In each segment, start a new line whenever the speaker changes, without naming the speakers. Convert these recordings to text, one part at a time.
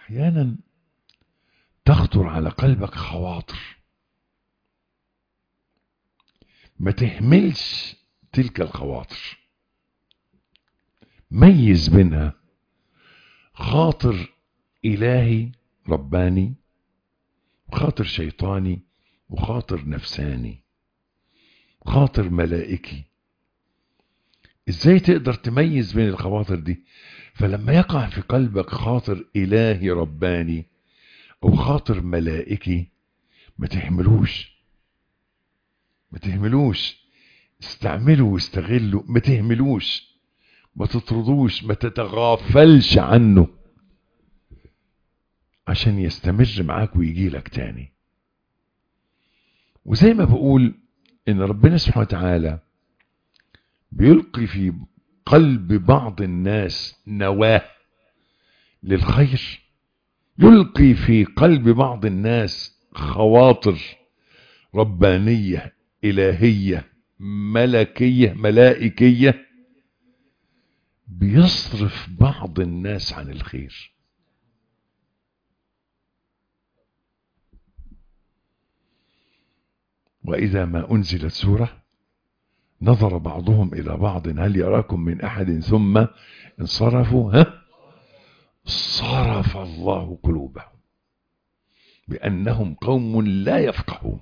احيانا تخطر على قلبك خواطر ما تهملش تلك الخواطر ميز بينها خاطر إلهي رباني وخاطر شيطاني وخاطر نفساني خاطر ملائكي ازاي تقدر تميز بين الخواطر دي فلما يقع في قلبك خاطر إلهي رباني أو خاطر ملائكي ما تهملوش ما تهملوش استعمله واستغله ما تهملوش ما تطردوش ما تتغافلش عنه عشان يستمر معاك ويجي لك تاني وزي ما بقول ان ربنا سبحانه وتعالى بيلقي في قلب بعض الناس نواه للخير يلقي في قلب بعض الناس خواطر ربانية إلهية ملكية ملائكية بيصرف بعض الناس عن الخير وإذا ما أنزلت سورة نظر بعضهم إلى بعض هل يراكم من أحد ثم انصرفوا ها صرف الله قلوبهم بأنهم قوم لا يفقهون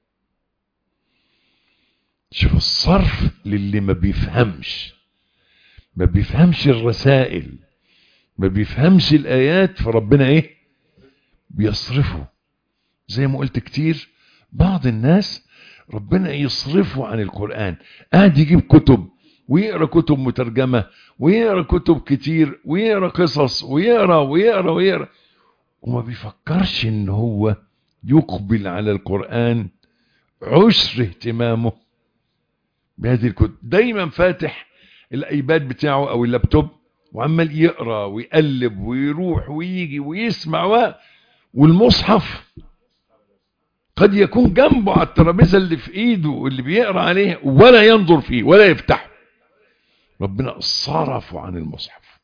شوف الصرف للي ما بيفهمش ما بيفهمش الرسائل ما بيفهمش الآيات فربنا ايه بيصرفه زي ما قلت كتير بعض الناس ربنا يصرفه عن القرآن قاعد يجيب كتب ويقرا كتب مترجمة ويقرا كتب كتير ويقرا قصص ويقرا ويقرا ويقرا وما بيفكرش ان هو يقبل على القرآن عشر اهتمامه بهذه الكتب دايما فاتح الايباد بتاعه او اللابتوب وعمال يقرا ويقلب ويروح ويجي ويسمع و... والمصحف قد يكون جنبه على الترابيزه اللي في ايده اللي بيقرا عليه ولا ينظر فيه ولا يفتحه ربنا صرفه عن المصحف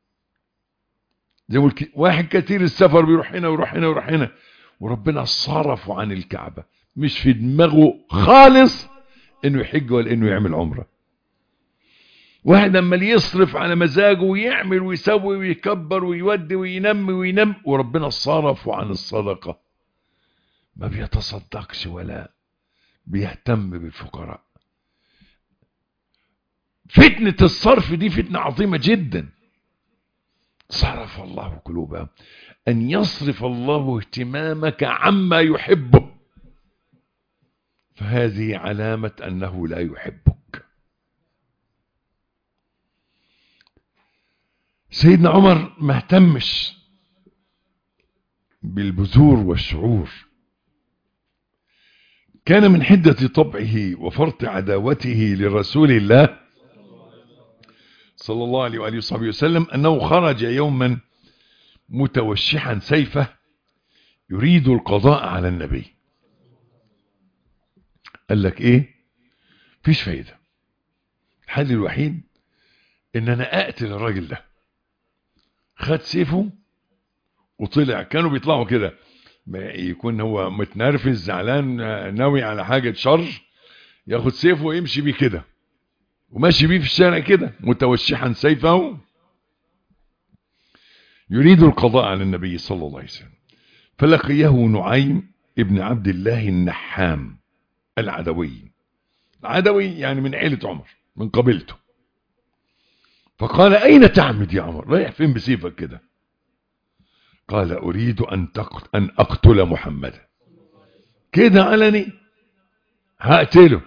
زي ما واحد كتير السفر بيروح هنا ويروح هنا ويروح هنا وربنا صرفه عن الكعبه مش في دماغه خالص انه يحج ولا انه يعمل عمره واحد لما يصرف على مزاجه ويعمل ويسوي ويكبر ويودي وينمي وينم وربنا صرفه عن الصدقة ما بيتصدقش ولا بيهتم بالفقراء فتنة الصرف دي فتنة عظيمة جدا صرف الله قلوبهم أن يصرف الله اهتمامك عما يحبه فهذه علامة أنه لا يحبك سيدنا عمر ما اهتمش بالبذور والشعور كان من حدة طبعه وفرط عداوته لرسول الله صلى الله عليه وآله وصحبه وسلم أنه خرج يوما متوشحا سيفه يريد القضاء على النبي قال لك ايه فيش فايدة الحل الوحيد ان انا اقتل الراجل ده خد سيفه وطلع كانوا بيطلعوا كده يكون هو متنرفز زعلان ناوي على حاجة شر ياخد سيفه ويمشي بيه كده وماشي بيه في الشارع كده متوشحا سيفه يريد القضاء على النبي صلى الله عليه وسلم فلقيه نعيم ابن عبد الله النحام العدوي العدوي يعني من عيلة عمر من قبيلته فقال أين تعمد يا عمر رايح فين بسيفك كده قال أريد أن, تقت... أن أقتل محمدا كده علني هقتله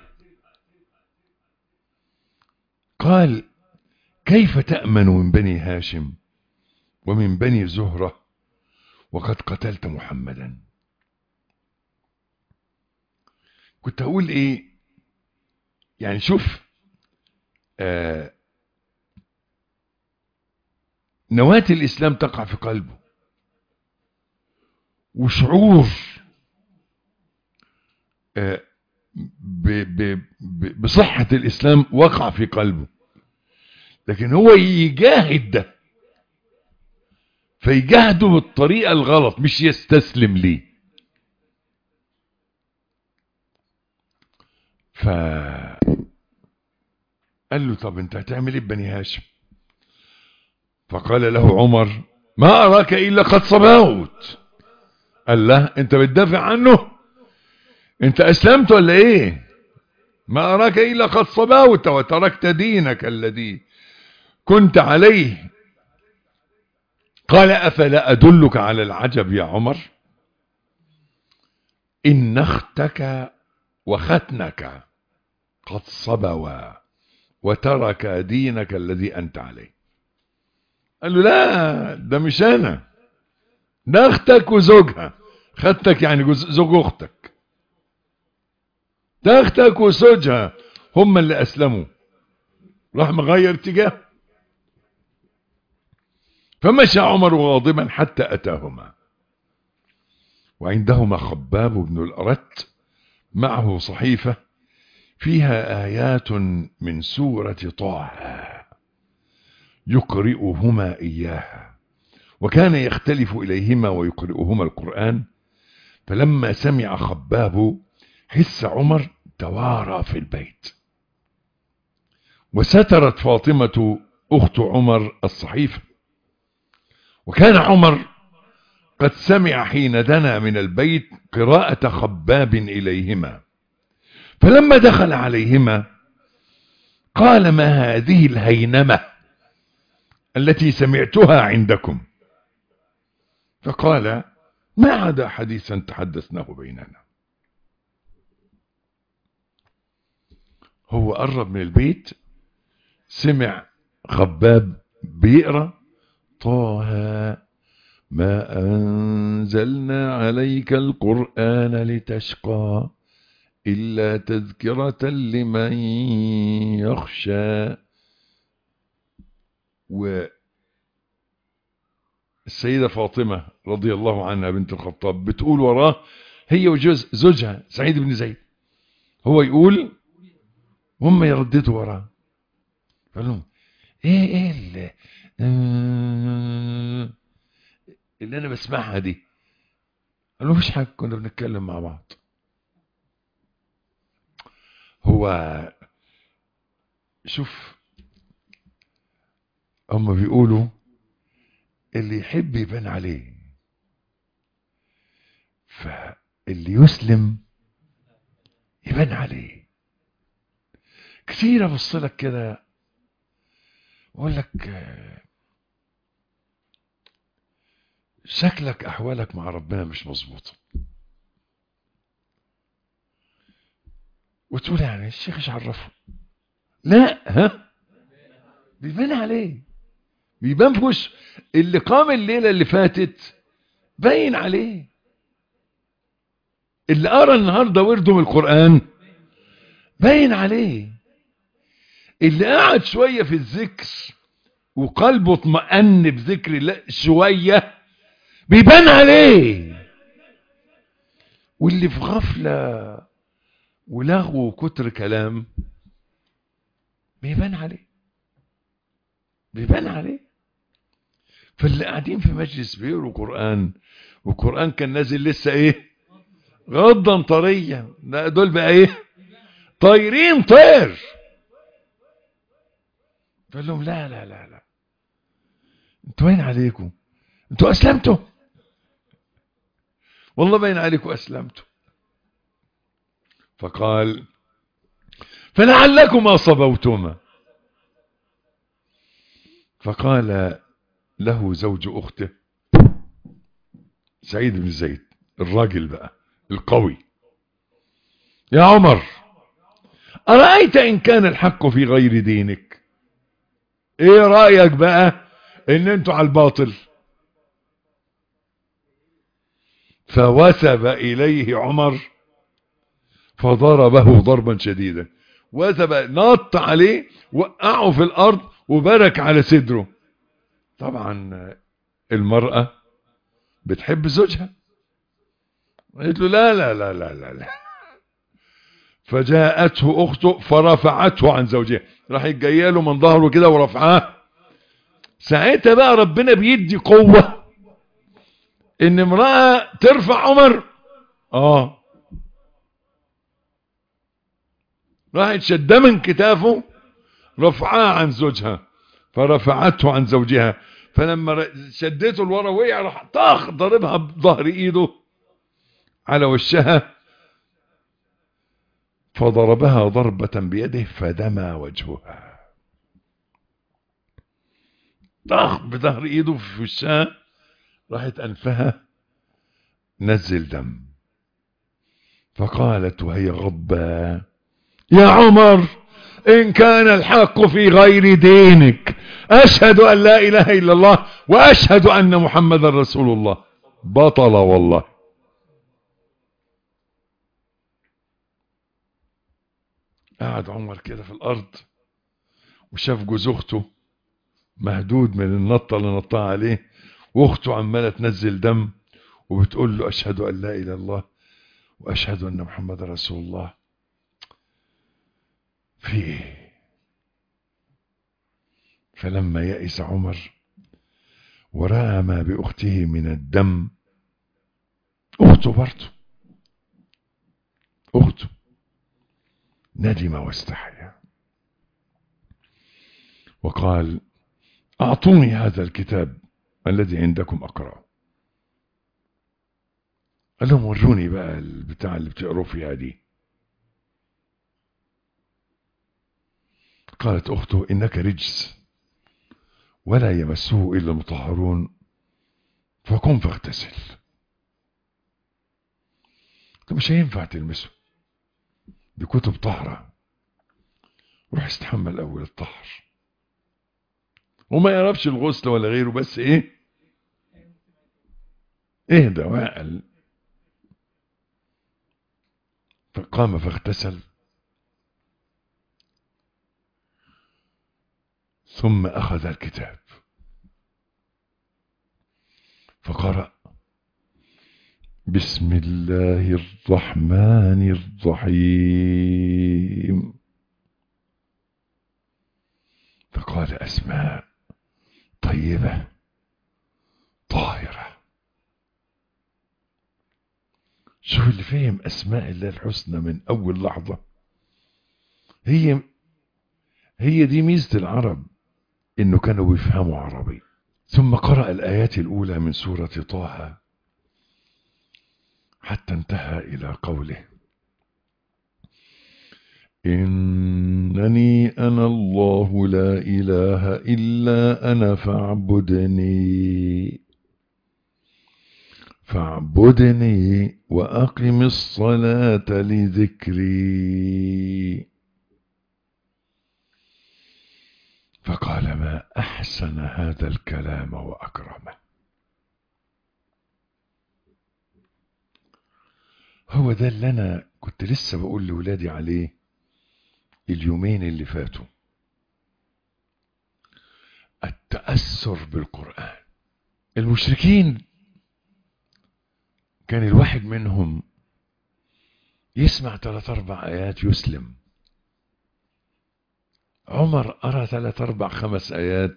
قال كيف تأمن من بني هاشم ومن بني زهرة وقد قتلت محمدا كنت أقول إيه يعني شوف آه نواة الإسلام تقع في قلبه وشعور آه ب ب ب بصحة الإسلام وقع في قلبه لكن هو يجاهد ده فيجاهده بالطريقة الغلط مش يستسلم ليه ف قال له طب انت هتعمل ايه بني هاشم فقال له عمر ما اراك الا قد صبوت قال له انت بتدافع عنه انت اسلمت ولا ايه ما اراك الا قد صبوت وتركت دينك الذي كنت عليه قال افلا ادلك على العجب يا عمر ان اختك وختنك قد صبوا وترك دينك الذي انت عليه قال له لا ده مش انا ده اختك وزوجها خدتك يعني زوج اختك ده اختك وزوجها هم اللي اسلموا راح مغير اتجاه فمشى عمر غاضبا حتى اتاهما وعندهما خباب بن الارت معه صحيفه فيها ايات من سوره طه يقرئهما اياها وكان يختلف اليهما ويقرئهما القران فلما سمع خباب حس عمر توارى في البيت وسترت فاطمه اخت عمر الصحيفه وكان عمر قد سمع حين دنا من البيت قراءه خباب اليهما فلما دخل عليهما قال ما هذه الهينمه التي سمعتها عندكم فقال ما عدا حديثا تحدثناه بيننا هو قرب من البيت سمع خباب بيقرا طه ما انزلنا عليك القران لتشقى الا تذكره لمن يخشى والسيدة فاطمة رضي الله عنها بنت الخطاب بتقول وراه هي وجوز زوجها سعيد بن زيد هو يقول هم يرددوا وراه قال لهم ايه ايه اللي, اللي انا بسمعها دي قال له مفيش حاجه كنا بنتكلم مع بعض هو شوف هم بيقولوا اللي يحب يبان عليه فاللي يسلم يبان عليه كتير ابص لك كده واقول لك شكلك احوالك مع ربنا مش مظبوطه وتقول يعني الشيخ ايش عرفه لا ها بيبان عليه بيبان في وشه اللي قام الليلة اللي فاتت باين عليه اللي قرا النهارده ورده من القرآن باين عليه اللي قعد شوية في الذكر وقلبه اطمأن بذكر الله شوية بيبان عليه واللي في غفلة ولغو وكتر كلام بيبان عليه بيبان عليه فاللي قاعدين في مجلس بيقروا قرآن والقرآن كان نازل لسه ايه غضا طريا لا دول بقى ايه طايرين طير فقال لهم لا لا لا لا انتوا باين عليكم انتوا اسلمتوا والله باين عليكم اسلمتوا فقال فلعلكما صبوتما فقال له زوج اخته سعيد بن زيد الراجل بقى القوي يا عمر أرأيت إن كان الحق في غير دينك ايه رأيك بقى ان انتوا على الباطل فوثب اليه عمر فضربه ضربا شديدا وثب نط عليه وقعه في الارض وبرك على صدره طبعا المرأة بتحب زوجها قالت له لا لا لا لا لا, لا. فجاءته اخته فرفعته عن زوجها راح جايه له من ظهره كده ورفعاه ساعتها بقى ربنا بيدي قوة ان امرأة ترفع عمر اه راحت شده من كتافه رفعها عن زوجها فرفعته عن زوجها فلما شدته لورا وقع راح طاخ ضربها بظهر ايده على وشها فضربها ضربة بيده فدمى وجهها طاخ بظهر ايده في وشها راحت انفها نزل دم فقالت وهي غضبة يا عمر إن كان الحق في غير دينك أشهد أن لا إله إلا الله وأشهد أن محمد رسول الله بطل والله قعد عمر كده في الأرض وشاف جوز أخته مهدود من النطة اللي نطها عليه وأخته عمالة تنزل دم وبتقول له أشهد أن لا إله إلا الله وأشهد أن محمد رسول الله في ايه فلما يئس عمر ورأى ما بأخته من الدم أخته برضه أخته ندم واستحيا وقال أعطوني هذا الكتاب الذي عندكم أقرأ قال لهم وروني بقى البتاع اللي بتقروا فيها دي قالت أخته إنك رجس ولا يمسه إلا المطهرون فقم فاغتسل طب مش هينفع تلمسه دي كتب طهرة روح استحمى الأول الطهر وما يعرفش الغسل ولا غيره بس ايه اهدى واقل فقام فاغتسل ثم أخذ الكتاب فقرأ بسم الله الرحمن الرحيم فقال أسماء طيبة طاهرة شوف اللي فهم أسماء الله الحسنى من أول لحظة هي هي دي ميزة العرب إنه كانوا بيفهموا عربي ثم قرأ الآيات الأولى من سورة طه حتى انتهى إلى قوله إنني أنا الله لا إله إلا أنا فاعبدني فاعبدني وأقم الصلاة لذكري فقال ما أحسن هذا الكلام وأكرمه هو ده اللي أنا كنت لسه بقول لولادي عليه اليومين اللي فاتوا التأثر بالقرآن المشركين كان الواحد منهم يسمع ثلاث أربع آيات يسلم عمر أرى ثلاث أربع خمس آيات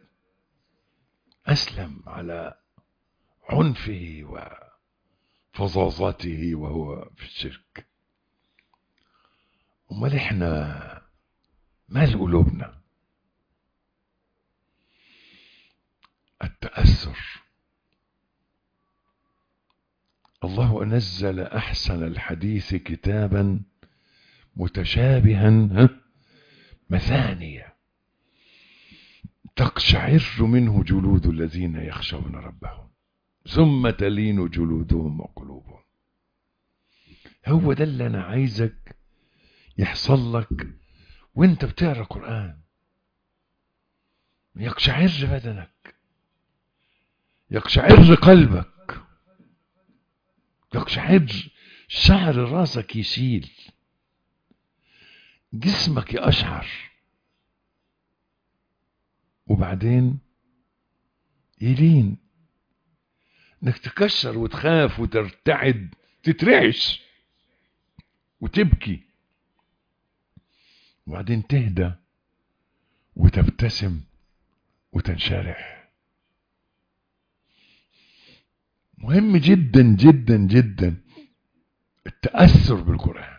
أسلم على عنفه وفظاظته وهو في الشرك امال احنا مال قلوبنا التأثر الله نزل أحسن الحديث كتابا متشابها مثانية تقشعر منه جلود الذين يخشون ربهم ثم تلين جلودهم وقلوبهم هو ده اللي أنا عايزك يحصل لك وانت بتقرا قرآن يقشعر بدنك يقشعر قلبك يقشعر شعر راسك يشيل جسمك يقشعر وبعدين يلين انك تكشر وتخاف وترتعد تترعش وتبكي وبعدين تهدى وتبتسم وتنشرح مهم جدا جدا جدا التأثر بالقرآن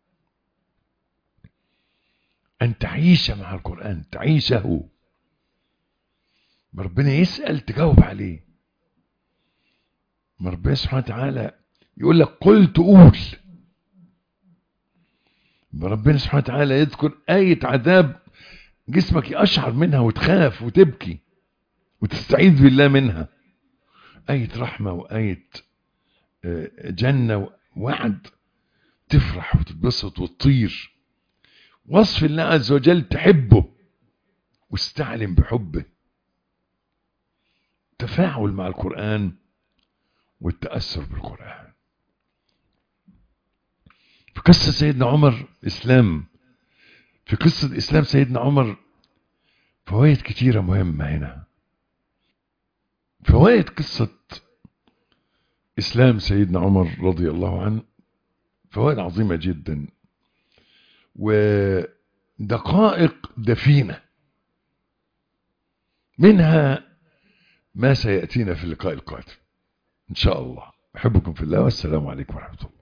أن تعيش مع القرآن تعيشه ربنا يسأل تجاوب عليه ربنا سبحانه وتعالى يقول لك قل تقول ربنا سبحانه وتعالى يذكر آية عذاب جسمك يقشعر منها وتخاف وتبكي وتستعيذ بالله منها آية رحمة وآية جنة وعد تفرح وتتبسط وتطير وصف الله عز وجل تحبه واستعلم بحبه تفاعل مع القرآن والتأثر بالقرآن في قصة سيدنا عمر إسلام في قصة إسلام سيدنا عمر فوائد كتيرة مهمة هنا فوائد قصة إسلام سيدنا عمر رضي الله عنه فوائد عظيمة جدا ودقائق دفينة منها ما سيأتينا في اللقاء القادم إن شاء الله أحبكم في الله والسلام عليكم ورحمة الله